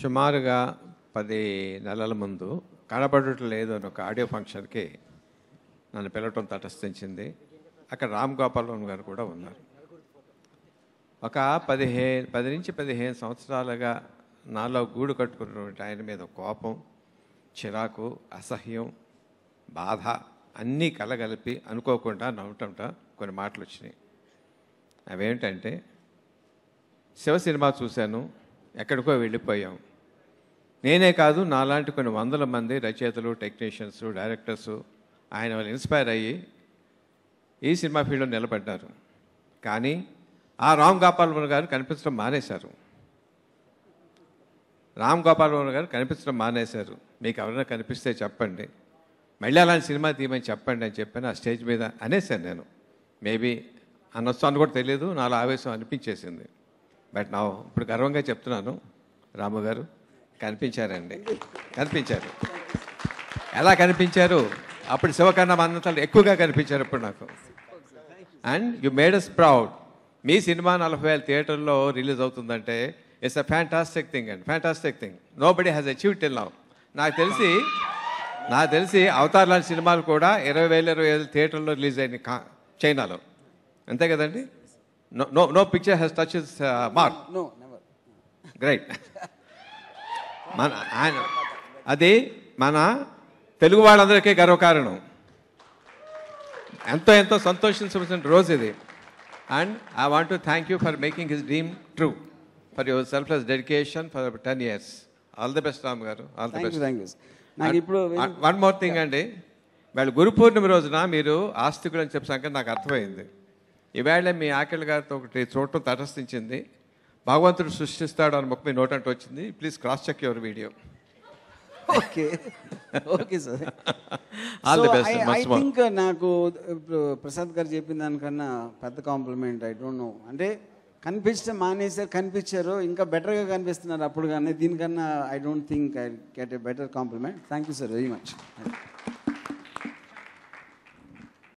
సుమారుగా పది నెలల ముందు కనబడటం లేదు అని ఒక ఆడియో ఫంక్షన్కి నన్ను పిలవటం తటస్థించింది అక్కడ రామ్ గోపాలరావు గారు కూడా ఉన్నారు ఒక పదిహేను పది నుంచి పదిహేను సంవత్సరాలుగా నాలో గూడు కట్టుకున్నటువంటి ఆయన మీద కోపం చిరాకు అసహ్యం బాధ అన్నీ కలగలిపి అనుకోకుండా నవ్వటంట కొన్ని మాటలు వచ్చినాయి అవేంటంటే శివ సినిమా చూశాను ఎక్కడికో వెళ్ళిపోయాం నేనే కాదు నాలాంటి కొన్ని వందల మంది రచయితలు టెక్నీషియన్స్ డైరెక్టర్స్ ఆయన వాళ్ళు ఇన్స్పైర్ అయ్యి ఈ సినిమా ఫీల్డ్లో నిలబడ్డారు కానీ ఆ రామ్ గోపాలవన్ గారు కనిపించడం మానేశారు రామ్ గోపాలవన్ గారు కనిపించడం మానేశారు మీకు ఎవరైనా కనిపిస్తే చెప్పండి మళ్ళీ అలాంటి సినిమా తీయమని చెప్పండి అని చెప్పాను ఆ స్టేజ్ మీద అనేసాను నేను మేబీ అనొచ్చు అని కూడా తెలియదు నాలో ఆవేశం అనిపించేసింది బట్ నా ఇప్పుడు గర్వంగా చెప్తున్నాను రాము గారు కనిపించారండి కనిపించారు ఎలా కనిపించారు అప్పుడు శివకర్ణ మన్నంతలు ఎక్కువగా కనిపించారు ఇప్పుడు నాకు and you made us proud మీ సినిమా నలభై వేల థియేటర్లో రిలీజ్ అవుతుందంటే it's a fantastic thing and fantastic thing nobody has achieve till now నాకు తెలిసి నాకు తెలిసి అవతార్ లాంటి సినిమాలు కూడా ఇరవై వేల ఇరవై వేల థియేటర్లో రిలీజ్ అయినాయి కా చైనాలో అంతే కదండి no no no picture has touch mark no never great మన ఆయన అది మన తెలుగు వాళ్ళందరికీ గర్వకారణం ఎంతో ఎంతో సంతోషించవలసిన రోజు ఇది and I want to thank you for making his dream true for your selfless dedication for ten years all the best Ram గారు all the thank you best thank you నాకు ఇప్పుడు వన్ మోర్ థింగ్ అండి వాళ్ళు గురు పూర్ణిమ రోజున మీరు ఆస్తికులు అని చెప్పి సంగతి నాకు అర్థమైంది ఈవేళ మీ ఆకలి గారితో ఒకటి చూడటం తటస్థించింది భగవంతుడు సృష్టిస్తాడు అని మొక్క మీ నోటంటూ వచ్చింది please cross check your video okay okay sir all the I best much more think నాకు ఇప్పుడు ప్రసాద్ గారు చెప్పిన దానికన్నా పెద్ద కాంప్లిమెంట్ ఐ డోంట్ నో అంటే కనిపించడం మానేసారు కనిపించారు ఇంకా బెటర్గా కనిపిస్తున్నారు అప్పుడు కానీ దీనికన్నా I don't think I get a better compliment thank you sir very much